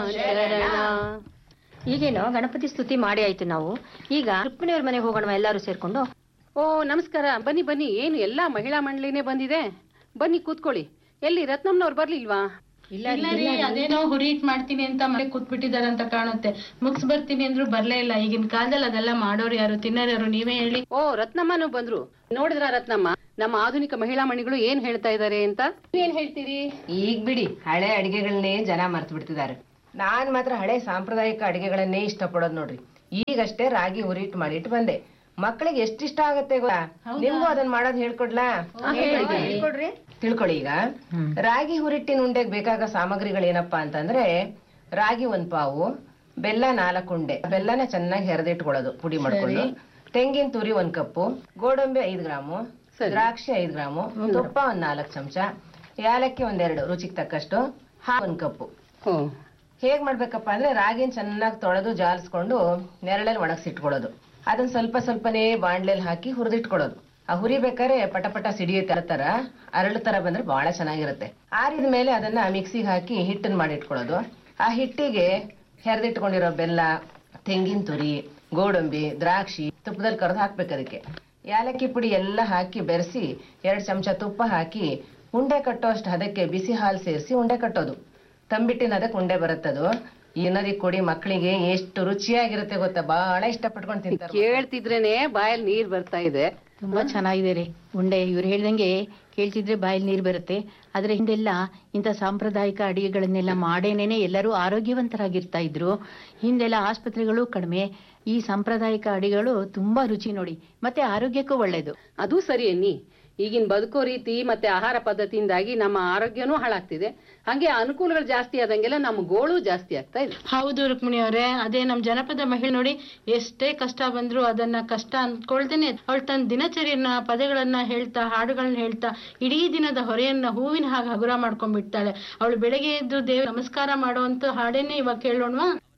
ಶರಣ ಈಗೇನೋ ಗಣಪತಿ ಸ್ತುತಿ ಮಾಡಿ ಆಯ್ತು ನಾವು ಈಗ ರುಕ್ಮಿಣಿಯವ್ರ ಮನೆಗೆ ಹೋಗೋಣ ಎಲ್ಲರೂ ಸೇರ್ಕೊಂಡು ಓ ನಮಸ್ಕಾರ ಬನ್ನಿ ಬನ್ನಿ ಏನು ಎಲ್ಲಾ ಮಹಿಳಾ ಮಂಡಳಿನೇ ಬಂದಿದೆ ಬನ್ನಿ ಕೂತ್ಕೊಳ್ಳಿ ಎಲ್ಲಿ ರತ್ನಮ್ಮನವ್ರು ಬರ್ಲಿಲ್ವಾ ಇಲ್ಲ ರೀ ಅದೇನೋ ಹುರಿ ಇಟ್ ಮಾಡ್ತೀನಿ ಅಂತ ಮನೆ ಕೂತ್ಬಿಟ್ಟಿದಾರೆ ಅಂತ ಕಾಣುತ್ತೆ ಮುಗ್ಸ್ ಬರ್ತೀನಿ ಅಂದ್ರು ಬರ್ಲೇ ಇಲ್ಲ ಈಗಿನ ಕಾಲದಲ್ಲಿ ಅದೆಲ್ಲ ಮಾಡೋರು ಯಾರು ತಿನ್ನೋರು ಯಾರು ನೀವೇ ಹೇಳಿ ಓ ರತ್ನಮ್ಮನೂ ಬಂದ್ರು ನೋಡಿದ್ರ ರತ್ನಮ್ಮ ನಮ್ಮ ಆಧುನಿಕ ಮಹಿಳಾ ಮಣಿಗಳು ಏನ್ ಹೇಳ್ತಾ ಇದಾರೆ ಅಂತ ಏನ್ ಹೇಳ್ತೀರಿ ಈಗ ಬಿಡಿ ಹಳೆ ಅಡಿಗೆಗಳನ್ನೇ ಜನ ಮರ್ತು ಬಿಡ್ತಿದ್ದಾರೆ ನಾನ್ ಮಾತ್ರ ಹಳೆ ಸಾಂಪ್ರದಾಯಿಕ ಅಡಿಗೆಗಳನ್ನೇ ಇಷ್ಟಪಡೋದು ನೋಡ್ರಿ ಈಗಷ್ಟೇ ರಾಗಿ ಹುರಿಟ್ ಮಾಡಿಟ್ಟು ಬಂದೆ ಮಕ್ಕಳಿಗೆ ಎಷ್ಟಿಷ್ಟ ಆಗತ್ತೆ ಗೊತ್ತಾ ನಿಮ್ಗೂ ಅದನ್ನ ಮಾಡೋದ್ ಹೇಳ್ಕೊಡ್ಲಾ ಹೇಳ್ಕೊಡ್ರಿ ತಿಳ್ಕೊಳ್ಳಿ ಈಗ ರಾಗಿ ಹುರಿಟ್ಟಿನ ಉಂಡೆಗೆ ಬೇಕಾಗೋ ಸಾಮಗ್ರಿಗಳು ಏನಪ್ಪಾ ಅಂತಂದ್ರೆ ರಾಗಿ ಒಂದ್ ಪಾವು ಬೆಲ್ಲ ನಾಲ್ಕು ಉಂಡೆ ಬೆಲ್ಲನ ಚೆನ್ನಾಗಿ ಹೆರೆದಿಟ್ಕೊಳ್ಳೋದು ಪುಡಿ ಮಾಡ್ಕೊಂಡು ತೆಂಗಿನ ತುರಿ ಒಂದ್ ಕಪ್ಪು ಗೋಡಂಬಿ ಐದ್ ಗ್ರಾಮು ದ್ರಾಕ್ಷಿ ಐದ್ ಗ್ರಾಮು ತುಪ್ಪ ಒಂದ್ ನಾಲ್ಕು ಚಮಚ ಯಾಲಕ್ಕಿ ಒಂದೆರಡು ರುಚಿಗೆ ತಕ್ಕಷ್ಟು ಹಾಲು ಒಂದ್ ಕಪ್ಪು ಓ ಹೇಗ್ ಮಾಡ್ಬೇಕಪ್ಪ ಅಂದ್ರೆ ರಾಗಿನ ಚೆನ್ನಾಗಿ ತೊಳೆದು ಜಾಲಿಸ್ಕೊಂಡು ನೆರಳಲ್ಲಿ ಒಣಗಿಸಿಟ್ಕೊಳ್ಳೋದು ಅದನ್ನ ಸ್ವಲ್ಪ ಸ್ವಲ್ಪನೇ ಬಾಣ್ಲೆಲ್ ಹಾಕಿ ಹುರಿದಿಟ್ಕೊಳ್ಳೋದು ಆ ಹುರಿಬೇಕಾದ್ರೆ ಪಟ ಪಟ ಸಿಡಿಯೋ ತರ ತರ ಅರಳು ತರ ಬಂದ್ರೆ ಬಹಳ ಚೆನ್ನಾಗಿರುತ್ತೆ ಆರಿದ ಮೇಲೆ ಅದನ್ನ ಮಿಕ್ಸಿಗೆ ಹಾಕಿ ಹಿಟ್ಟನ್ನ ಮಾಡಿಟ್ಕೊಳ್ಳೋದು ಆ ಹಿಟ್ಟಿಗೆ ಹೆರೆದಿಟ್ಕೊಂಡಿರೋ ಬೆಲ್ಲ ತೆಂಗಿನ ತುರಿ ಗೋಡಂಬಿ ದ್ರಾಕ್ಷಿ ತುಪ್ಪದಲ್ಲಿ ಕರೆದು ಹಾಕ್ಬೇಕು ಅದಕ್ಕೆ ಯಾಲಕ್ಕಿ ಪುಡಿ ಎಲ್ಲ ಹಾಕಿ ಬೆರೆಸಿ ಎರಡು ಚಮಚ ತುಪ್ಪ ಹಾಕಿ ಉಂಡೆ ಕಟ್ಟೋ ಅಷ್ಟು ಹದಕ್ಕೆ ಬಿಸಿ ಹಾಲು ಸೇರಿಸಿ ಉಂಡೆ ಕಟ್ಟೋದು ತಂಬಿಟ್ಟಿನ ಅದಕ್ಕೆ ಉಂಡೆ ಬರುತ್ತದು ಏನದಿ ಕೊಡಿ ಮಕ್ಕಳಿಗೆ ಎಷ್ಟು ರುಚಿಯಾಗಿರುತ್ತೆ ಗೊತ್ತಾ ಬಹಳ ಇಷ್ಟಪಟ್ಕೊಂಡು ತಿಂತಾರೆ ಕೇಳ್ತಿದ್ರೇನೆ ಬಾಯಲ್ಲಿ ನೀರ್ ಬರ್ತಾ ಇದೆ ತುಂಬಾ ಚೆನ್ನಾಗಿದೆ ರೀ ಉಂಡೆ ಇವ್ರು ಹೇಳ್ದಂಗೆ ಕೇಳ್ತಿದ್ರೆ ಬಾಯಲ್ಲಿ ನೀರು ಬರುತ್ತೆ ಆದ್ರೆ ಹಿಂದೆಲ್ಲ ಇಂಥ ಸಾಂಪ್ರದಾಯಿಕ ಅಡಿಗೆಗಳನ್ನೆಲ್ಲ ಮಾಡೇನೇನೆ ಎಲ್ಲರೂ ಆರೋಗ್ಯವಂತರಾಗಿರ್ತಾ ಇದ್ರು ಹಿಂದೆಲ್ಲ ಆಸ್ಪತ್ರೆಗಳು ಕಡಿಮೆ ಈ ಸಾಂಪ್ರದಾಯಿಕ ಅಡಿಗೆಗಳು ತುಂಬಾ ರುಚಿ ನೋಡಿ ಮತ್ತೆ ಆರೋಗ್ಯಕ್ಕೂ ಒಳ್ಳೇದು ಅದು ಸರಿ ಅನ್ನಿ ಈಗಿನ ಬದುಕೋ ರೀತಿ ಮತ್ತೆ ಆಹಾರ ಪದ್ಧತಿಯಿಂದಾಗಿ ನಮ್ಮ ಆರೋಗ್ಯನೂ ಹಾಳಾಗ್ತಿದೆ ಹಂಗೆ ಅನುಕೂಲಗಳು ಜಾಸ್ತಿ ಆದಂಗೆಲ್ಲ ನಮ್ಮ ಗೋಳು ಜಾಸ್ತಿ ಆಗ್ತಾ ಇದೆ ಹೌದು ರುಕ್ಮಿಣಿ ಅವರೇ ಅದೇ ನಮ್ ಜನಪದ ಮಹಿಳೆ ನೋಡಿ ಎಷ್ಟೇ ಕಷ್ಟ ಬಂದ್ರು ಅದನ್ನ ಕಷ್ಟ ಅನ್ಕೊಳ್ದೇನೆ ಅವಳು ತನ್ನ ದಿನಚರಿಯನ್ನ ಪದಗಳನ್ನ ಹೇಳ್ತಾ ಹಾಡುಗಳನ್ನ ಹೇಳ್ತಾ ಇಡೀ ದಿನದ ಹೊರೆಯನ್ನ ಹೂವಿನ ಹಾಗೆ ಹಗುರ ಮಾಡ್ಕೊಂಡ್ಬಿಡ್ತಾಳೆ ಅವಳು ಬೆಳಗ್ಗೆ ಎದ್ದು ದೇವ್ ನಮಸ್ಕಾರ ಮಾಡುವಂತ ಹಾಡೇನೆ ಇವಾಗ ಕೇಳೋಣವಾ